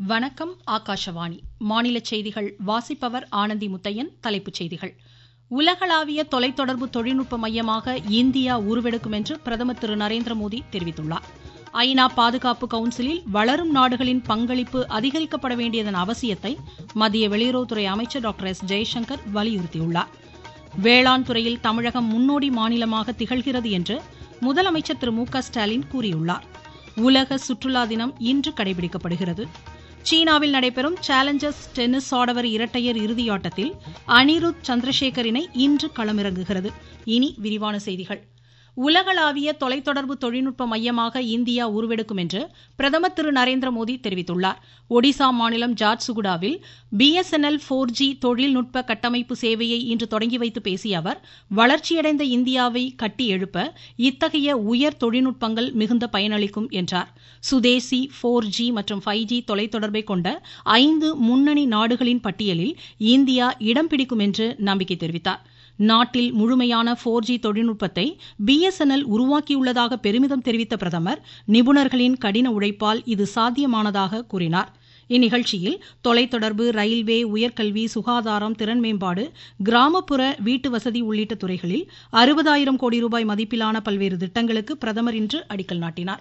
வணக்கம் ஆகாஷவாணி மாநில செய்திகள் வாசிப்பவர் ஆனந்தி முத்தையன் தலைப்புச் செய்திகள் உலகளாவிய தொலைத்தொடர்பு தொழில்நுட்ப மையமாக இந்தியா உருவெடுக்கும் என்று பிரதமர் திரு நரேந்திர மோடி தெரிவித்துள்ளார் ஐநா பாதுகாப்பு கவுன்சிலில் வளரும் நாடுகளின் பங்களிப்பு அதிகரிக்கப்பட வேண்டியதன் அவசியத்தை மத்திய வெளியுறவுத்துறை அமைச்சர் டாக்டர் எஸ் ஜெய்சங்கர் வலியுறுத்தியுள்ளார் வேளாண் துறையில் தமிழகம் முன்னோடி மாநிலமாக திகழ்கிறது என்று முதலமைச்சர் திரு மு க ஸ்டாலின் கூறியுள்ளார் உலக சுற்றுலா தினம் இன்று கடைபிடிக்கப்படுகிறது சீனாவில் நடைபெறும் சேலஞ்சர்ஸ் டென்னிஸ் ஆடவர் இரட்டையர் இறுதியாட்டத்தில் அனிருத் சந்திரசேகர் இணை இன்று களமிறங்குகிறது இனி விரிவான செய்திகள் உலகளாவிய தொலைத்தொடர்பு தொழில்நுட்ப மையமாக இந்தியா உருவெடுக்கும் என்று பிரதமர் திரு நரேந்திர மோடி தெரிவித்துள்ளார் ஒடிசா மாநிலம் ஜார்சுகுடாவில் பிஎஸ்என்எல் போர் ஜி தொழில்நுட்ப கட்டமைப்பு சேவையை இன்று தொடங்கி வைத்து பேசிய அவர் வளர்ச்சியடைந்த இந்தியாவை கட்டி எழுப்ப இத்தகைய உயர் தொழில்நுட்பங்கள் மிகுந்த பயனளிக்கும் என்றார் சுதேசி போர் ஜி மற்றும் ஃபைவ் ஜி தொலைத்தொடர்பை கொண்ட ஐந்து முன்னணி நாடுகளின் பட்டியலில் இந்தியா இடம் பிடிக்கும் என்று நம்பிக்கை தெரிவித்தார் நாட்டில் முழுமையான போர் ஜி தொழில்நுட்பத்தை பிஎஸ்என்எல் உருவாக்கியுள்ளதாக பெருமிதம் தெரிவித்த பிரதமர் நிபுணர்களின் கடின உழைப்பால் இது சாத்தியமானதாக கூறினார் இந்நிகழ்ச்சியில் தொலைத்தொடர்பு ரயில்வே உயர்கல்வி சுகாதாரம் திறன் மேம்பாடு கிராமப்புற வீட்டு வசதி உள்ளிட்ட துறைகளில் அறுபதாயிரம் கோடி ரூபாய் மதிப்பிலான பல்வேறு திட்டங்களுக்கு பிரதமர் இன்று அடிக்கல் நாட்டினார்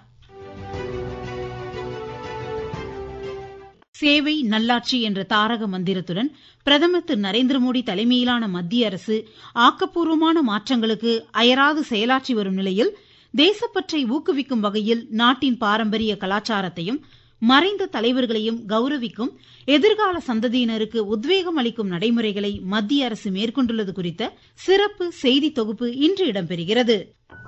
சேவை நல்லாட்சி என்ற தாரக மந்திரத்துடன் பிரதமர் திரு நரேந்திர மோடி தலைமையிலான மத்திய அரசு ஆக்கப்பூர்வமான மாற்றங்களுக்கு அயராது செயலாற்றி வரும் நிலையில் தேசப்பற்றை ஊக்குவிக்கும் வகையில் நாட்டின் பாரம்பரிய கலாச்சாரத்தையும் மறைந்த தலைவர்களையும் கௌரவிக்கும் எதிர்கால சந்ததியினருக்கு உத்வேகம் அளிக்கும் நடைமுறைகளை மத்திய அரசு மேற்கொண்டுள்ளது குறித்த சிறப்பு செய்தி தொகுப்பு இன்று இடம்பெறுகிறது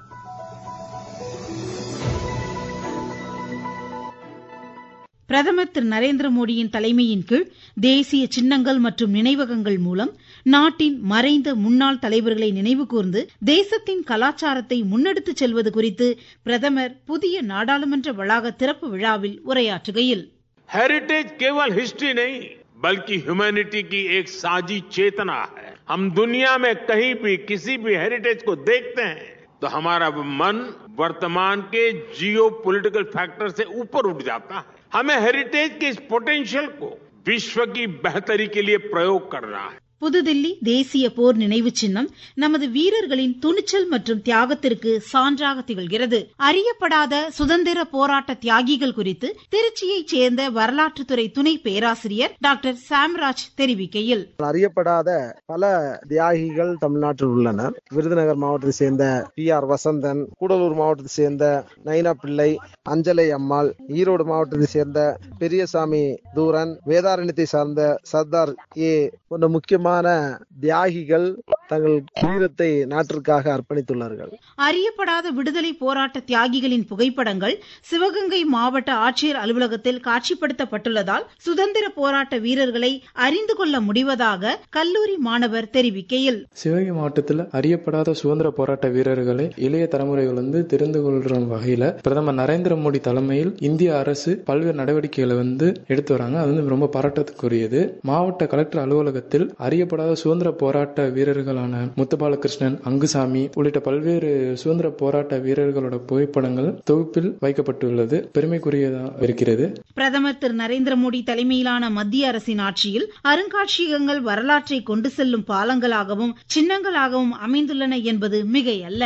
பிரதமர் திரு நரேந்திர மோடியின் தலைமையின் கீழ் தேசிய சின்னங்கள் மற்றும் நினைவகங்கள் மூலம் நாட்டின் மறைந்த முன்னாள் தலைவர்களை நினைவு கூர்ந்து தேசத்தின் கலாச்சாரத்தை முன்னெடுத்துச் செல்வது குறித்து பிரதமர் புதிய நாடாளுமன்ற வளாக திறப்பு விழாவில் உரையாற்றுகையில் हेरिटेज केवल हिस्ट्री नहीं बल्कि ह्यूमैनिटी की एक साझी चेतना है हम दुनिया में कहीं भी किसी भी हेरिटेज को देखते हैं तो हमारा मन वर्तमान के जियो पॉलिटिकल फैक्टर से ऊपर उठ जाता है हमें हेरिटेज के इस पोटेंशियल को विश्व की बेहतरी के लिए प्रयोग करना है புதுதில்லி தேசிய போர் நினைவு சின்னம் நமது வீரர்களின் துணிச்சல் மற்றும் தியாகத்திற்கு சான்றாக திகழ்கிறது அறியப்படாத சுதந்திர போராட்ட தியாகிகள் குறித்து திருச்சியைச் சேர்ந்த வரலாற்றுத்துறை துணை பேராசிரியர் டாக்டர் சாம்ராஜ் தெரிவிக்கையில் அறியப்படாத பல தியாகிகள் தமிழ்நாட்டில் உள்ளனர் விருதுநகர் மாவட்டத்தை சேர்ந்த பி ஆர் வசந்தன் கூடலூர் மாவட்டத்தை சேர்ந்த நைனா பிள்ளை அஞ்சலை அம்மாள் ஈரோடு மாவட்டத்தை சேர்ந்த பெரியசாமி தூரன் வேதாரண்யத்தை சார்ந்த சர்தார் ஏ போன்ற முக்கியமான தியாகிகள் தங்கள் வீரத்தை நாட்டிற்காக அர்ப்பணித்துள்ளார்கள் அறியப்படாத விடுதலை போராட்ட தியாகிகளின் புகைப்படங்கள் சிவகங்கை மாவட்ட ஆட்சியர் அலுவலகத்தில் காட்சிப்படுத்தப்பட்டுள்ளதால் சுதந்திர போராட்ட வீரர்களை அறிந்து கொள்ள முடிவதாக கல்லூரி மாணவர் தெரிவிக்கையில் சிவகங்கை மாவட்டத்தில் அறியப்படாத சுதந்திர போராட்ட வீரர்களை இளைய தலைமுறைகள் வந்து தெரிந்து கொள்ற வகையில பிரதமர் நரேந்திர மோடி தலைமையில் இந்திய அரசு பல்வேறு நடவடிக்கைகளை வந்து எடுத்து வராங்க அது வந்து ரொம்ப பாராட்டத்துக்குரியது மாவட்ட கலெக்டர் அலுவலகத்தில் அறியப்படாத சுதந்திர போராட்ட வீரர்களான முத்துபாலகிருஷ்ணன் அங்குசாமி உள்ளிட்ட பல்வேறு சுதந்திர போராட்ட வீரர்களோட புகைப்படங்கள் தொகுப்பில் வைக்கப்பட்டுள்ளது பெருமைக்குரியதா இருக்கிறது பிரதமர் திரு நரேந்திர மோடி தலைமையிலான மத்திய அரசின் ஆட்சியில் அருங்காட்சியகங்கள் வரலாற்றை கொண்டு செல்லும் பாலங்களாகவும் சின்னங்களாகவும் அமைந்துள்ளன என்பது மிகையல்ல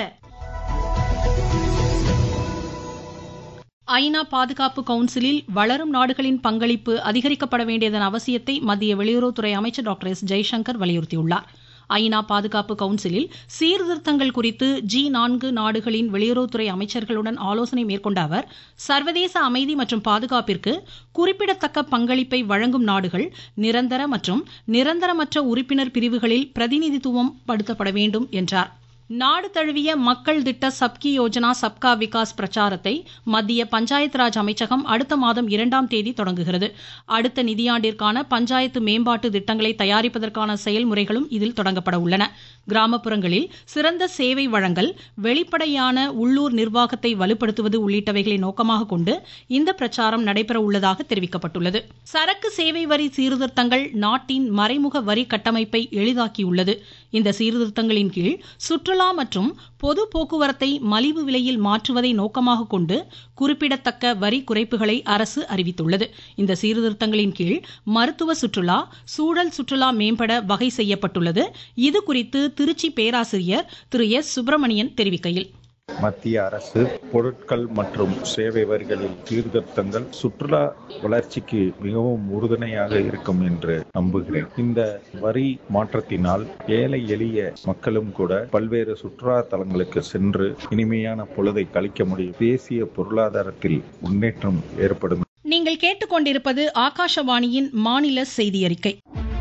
ஐநா பாதுகாப்பு கவுன்சிலில் வளரும் நாடுகளின் பங்களிப்பு அதிகரிக்கப்பட வேண்டியதன் அவசியத்தை மத்திய வெளியுறவுத்துறை அமைச்சர் டாக்டர் எஸ் ஜெய்சங்கர் வலியுறுத்தியுள்ளார் ஐநா பாதுகாப்பு கவுன்சிலில் சீர்திருத்தங்கள் குறித்து ஜி நான்கு நாடுகளின் வெளியுறவுத்துறை அமைச்சர்களுடன் ஆலோசனை மேற்கொண்ட அவர் சர்வதேச அமைதி மற்றும் பாதுகாப்பிற்கு குறிப்பிடத்தக்க பங்களிப்பை வழங்கும் நாடுகள் நிரந்தர மற்றும் நிரந்தரமற்ற உறுப்பினர் பிரிவுகளில் பிரதிநிதித்துவம் படுத்தப்பட வேண்டும் என்றார் நாடு தழுவிய மக்கள் திட்ட சப்கி யோஜனா சப்கா விகாஸ் பிரச்சாரத்தை மத்திய பஞ்சாயத் ராஜ் அமைச்சகம் அடுத்த மாதம் இரண்டாம் தேதி தொடங்குகிறது அடுத்த நிதியாண்டிற்கான பஞ்சாயத்து மேம்பாட்டு திட்டங்களை தயாரிப்பதற்கான செயல்முறைகளும் இதில் தொடங்கப்பட உள்ளன கிராமப்புறங்களில் சிறந்த சேவை வழங்கல் வெளிப்படையான உள்ளூர் நிர்வாகத்தை வலுப்படுத்துவது உள்ளிட்டவைகளை நோக்கமாக கொண்டு இந்த பிரச்சாரம் நடைபெற உள்ளதாக தெரிவிக்கப்பட்டுள்ளது சரக்கு சேவை வரி சீர்திருத்தங்கள் நாட்டின் மறைமுக வரி கட்டமைப்பை எளிதாக்கியுள்ளது இந்த சீர்திருத்தங்களின் கீழ் சுற்றுலா சுற்றுலா மற்றும் பொது போக்குவரத்தை மலிவு விலையில் மாற்றுவதை நோக்கமாக கொண்டு குறிப்பிடத்தக்க வரி குறைப்புகளை அரசு அறிவித்துள்ளது இந்த சீர்திருத்தங்களின் கீழ் மருத்துவ சுற்றுலா சூழல் சுற்றுலா மேம்பட வகை செய்யப்பட்டுள்ளது இது குறித்து திருச்சி பேராசிரியர் திரு எஸ் சுப்பிரமணியன் தெரிவிக்கையில் மத்திய அரசு பொருட்கள் மற்றும் சேவை வரிகளில் சீர்திருத்தங்கள் சுற்றுலா வளர்ச்சிக்கு மிகவும் உறுதுணையாக இருக்கும் என்று நம்புகிறேன் இந்த வரி மாற்றத்தினால் ஏழை எளிய மக்களும் கூட பல்வேறு சுற்றுலா தலங்களுக்கு சென்று இனிமையான பொழுதை கழிக்க முடியும் தேசிய பொருளாதாரத்தில் முன்னேற்றம் ஏற்படும் நீங்கள் கேட்டுக்கொண்டிருப்பது ஆகாஷவாணியின் மாநில செய்தி அறிக்கை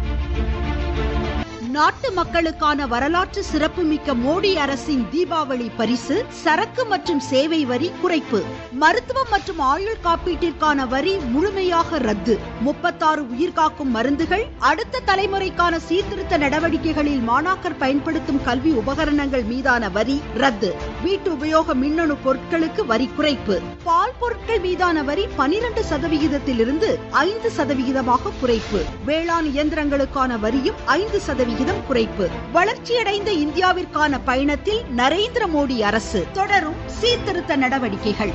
நாட்டு மக்களுக்கான வரலாற்று சிறப்புமிக்க மோடி அரசின் தீபாவளி பரிசு சரக்கு மற்றும் சேவை வரி குறைப்பு மருத்துவம் மற்றும் ஆயுள் காப்பீட்டிற்கான வரி முழுமையாக ரத்து முப்பத்தாறு உயிர்காக்கும் மருந்துகள் அடுத்த தலைமுறைக்கான சீர்திருத்த நடவடிக்கைகளில் மாணாக்கர் பயன்படுத்தும் கல்வி உபகரணங்கள் மீதான வரி ரத்து வீட்டு உபயோக மின்னணு பொருட்களுக்கு வரி குறைப்பு பால் பொருட்கள் மீதான வரி பனிரெண்டு சதவிகிதத்திலிருந்து ஐந்து சதவிகிதமாக குறைப்பு வேளாண் இயந்திரங்களுக்கான வரியும் ஐந்து சதவிகிதம் சதவிகிதம் குறைப்பு வளர்ச்சியடைந்த இந்தியாவிற்கான பயணத்தில் நரேந்திர மோடி அரசு தொடரும் சீர்திருத்த நடவடிக்கைகள்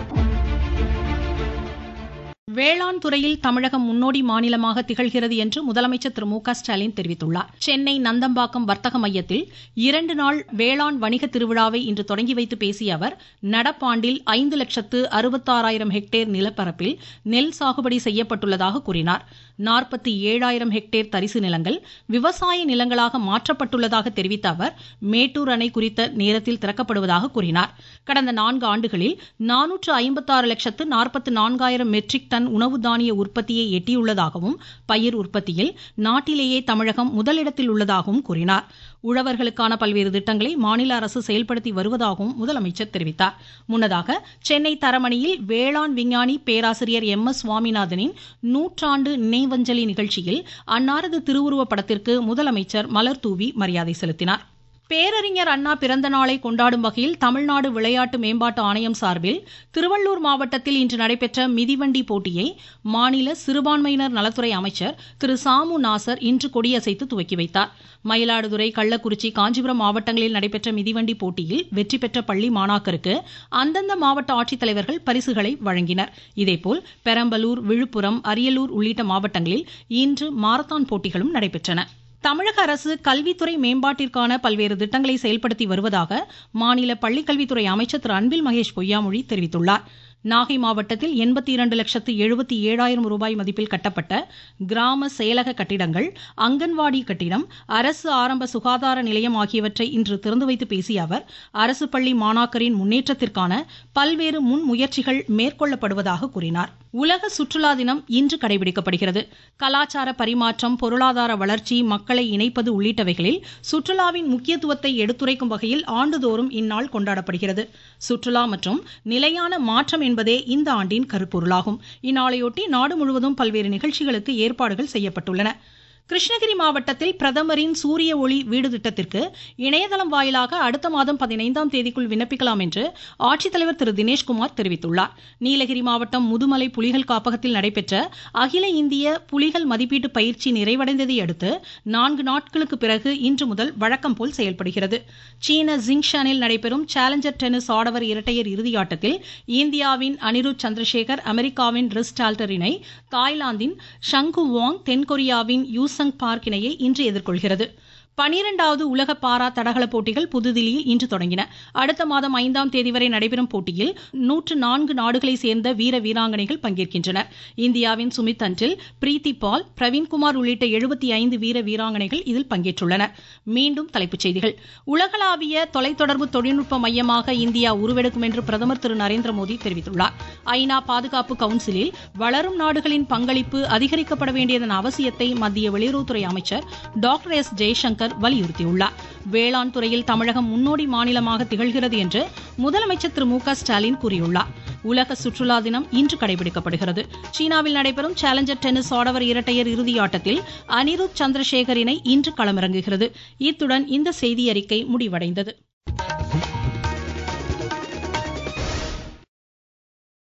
வேளாண் துறையில் தமிழகம் முன்னோடி மாநிலமாக திகழ்கிறது என்று முதலமைச்சர் திரு மு க ஸ்டாலின் தெரிவித்துள்ளார் சென்னை நந்தம்பாக்கம் வர்த்தக மையத்தில் இரண்டு நாள் வேளாண் வணிக திருவிழாவை இன்று தொடங்கி வைத்து பேசிய அவர் நடப்பாண்டில் ஐந்து லட்சத்து அறுபத்தாறாயிரம் ஹெக்டேர் நிலப்பரப்பில் நெல் சாகுபடி செய்யப்பட்டுள்ளதாக கூறினார் நாற்பத்தி ஏழாயிரம் ஹெக்டேர் தரிசு நிலங்கள் விவசாய நிலங்களாக மாற்றப்பட்டுள்ளதாக தெரிவித்த அவர் மேட்டூர் அணை குறித்த நேரத்தில் திறக்கப்படுவதாக கூறினார் கடந்த நான்கு ஆண்டுகளில் நானூற்று ஐம்பத்தாறு லட்சத்து நாற்பத்து நான்காயிரம் மெட்ரிக் டன் உணவு தானிய உற்பத்தியை எட்டியுள்ளதாகவும் பயிர் உற்பத்தியில் நாட்டிலேயே தமிழகம் முதலிடத்தில் உள்ளதாகவும் கூறினார் உழவர்களுக்கான பல்வேறு திட்டங்களை மாநில அரசு செயல்படுத்தி வருவதாகவும் முதலமைச்சர் தெரிவித்தார் முன்னதாக சென்னை தரமணியில் வேளாண் விஞ்ஞானி பேராசிரியர் எம் எஸ் சுவாமிநாதனின் நூற்றாண்டு நினைவஞ்சலி நிகழ்ச்சியில் அன்னாரது திருவுருவப் படத்திற்கு முதலமைச்சர் மலர் தூவி மரியாதை செலுத்தினார் பேரறிஞர் அண்ணா பிறந்த நாளை கொண்டாடும் வகையில் தமிழ்நாடு விளையாட்டு மேம்பாட்டு ஆணையம் சார்பில் திருவள்ளூர் மாவட்டத்தில் இன்று நடைபெற்ற மிதிவண்டி போட்டியை மாநில சிறுபான்மையினர் நலத்துறை அமைச்சர் திரு சாமு நாசர் இன்று கொடியசைத்து துவக்கி வைத்தார் மயிலாடுதுறை கள்ளக்குறிச்சி காஞ்சிபுரம் மாவட்டங்களில் நடைபெற்ற மிதிவண்டி போட்டியில் வெற்றி பெற்ற பள்ளி மாணாக்கருக்கு அந்தந்த மாவட்ட ஆட்சித்தலைவர்கள் பரிசுகளை வழங்கினர் இதேபோல் பெரம்பலூர் விழுப்புரம் அரியலூர் உள்ளிட்ட மாவட்டங்களில் இன்று மாரத்தான் போட்டிகளும் நடைபெற்றன தமிழக அரசு கல்வித்துறை மேம்பாட்டிற்கான பல்வேறு திட்டங்களை செயல்படுத்தி வருவதாக மாநில பள்ளிக்கல்வித்துறை அமைச்சர் திரு அன்பில் மகேஷ் பொய்யாமொழி தெரிவித்துள்ளார் நாகை மாவட்டத்தில் எண்பத்தி இரண்டு லட்சத்து எழுபத்தி ஏழாயிரம் ரூபாய் மதிப்பில் கட்டப்பட்ட கிராம செயலக கட்டிடங்கள் அங்கன்வாடி கட்டிடம் அரசு ஆரம்ப சுகாதார நிலையம் ஆகியவற்றை இன்று திறந்து வைத்து பேசிய அவர் அரசு பள்ளி மாணாக்கரின் முன்னேற்றத்திற்கான பல்வேறு முன் முயற்சிகள் மேற்கொள்ளப்படுவதாக கூறினார் உலக சுற்றுலா தினம் இன்று கடைபிடிக்கப்படுகிறது கலாச்சார பரிமாற்றம் பொருளாதார வளர்ச்சி மக்களை இணைப்பது உள்ளிட்டவைகளில் சுற்றுலாவின் முக்கியத்துவத்தை எடுத்துரைக்கும் வகையில் ஆண்டுதோறும் இந்நாள் கொண்டாடப்படுகிறது சுற்றுலா மற்றும் நிலையான மாற்றம் என்பதே இந்த ஆண்டின் கருப்பொருளாகும் இந்நாளையொட்டி நாடு முழுவதும் பல்வேறு நிகழ்ச்சிகளுக்கு ஏற்பாடுகள் செய்யப்பட்டுள்ளன கிருஷ்ணகிரி மாவட்டத்தில் பிரதமரின் சூரிய ஒளி வீடு திட்டத்திற்கு இணையதளம் வாயிலாக அடுத்த மாதம் பதினைந்தாம் தேதிக்குள் விண்ணப்பிக்கலாம் என்று ஆட்சித்தலைவர் திரு தினேஷ்குமார் தெரிவித்துள்ளார் நீலகிரி மாவட்டம் முதுமலை புலிகள் காப்பகத்தில் நடைபெற்ற அகில இந்திய புலிகள் மதிப்பீட்டு பயிற்சி நிறைவடைந்ததை அடுத்து நான்கு நாட்களுக்கு பிறகு இன்று முதல் வழக்கம் போல் செயல்படுகிறது சீன ஜிங்ஷானில் நடைபெறும் சேலஞ்சர் டென்னிஸ் ஆடவர் இரட்டையர் இறுதியாட்டத்தில் இந்தியாவின் அனிருத் சந்திரசேகர் அமெரிக்காவின் ரிஸ் டால்டர் இணை தாய்லாந்தின் ஷங்கு வாங் தென்கொரியாவின் யூ யூசங் பார்க் இணையை இன்று எதிர்கொள்கிறது பனிரெண்டாவது உலக பாரா தடகள போட்டிகள் புதுதில்லியில் இன்று தொடங்கின அடுத்த மாதம் ஐந்தாம் தேதி வரை நடைபெறும் போட்டியில் நூற்று நான்கு நாடுகளை சேர்ந்த வீர வீராங்கனைகள் பங்கேற்கின்றனர் இந்தியாவின் சுமித் அன்டில் பிரீத்தி பால் பிரவீன்குமார் உள்ளிட்ட எழுபத்தி ஐந்து வீர வீராங்கனைகள் இதில் பங்கேற்றுள்ளனர் மீண்டும் தலைப்புச் செய்திகள் உலகளாவிய தொலைத்தொடர்பு தொழில்நுட்ப மையமாக இந்தியா உருவெடுக்கும் என்று பிரதமர் திரு நரேந்திர மோடி தெரிவித்துள்ளார் ஐநா பாதுகாப்பு கவுன்சிலில் வளரும் நாடுகளின் பங்களிப்பு அதிகரிக்கப்பட வேண்டியதன் அவசியத்தை மத்திய வெளியுறவுத்துறை அமைச்சர் டாக்டர் எஸ் ஜெய்சங்கர் வலியுறுத்தியுள்ளார் வேளாண் துறையில் தமிழகம் முன்னோடி மாநிலமாக திகழ்கிறது என்று முதலமைச்சர் திரு மு க ஸ்டாலின் கூறியுள்ளார் உலக சுற்றுலா தினம் இன்று கடைபிடிக்கப்படுகிறது சீனாவில் நடைபெறும் சேலஞ்சர் டென்னிஸ் ஆடவர் இரட்டையர் இறுதியாட்டத்தில் அனிருத் சந்திரசேகர் இணை இன்று களமிறங்குகிறது இத்துடன் இந்த செய்தியறிக்கை முடிவடைந்தது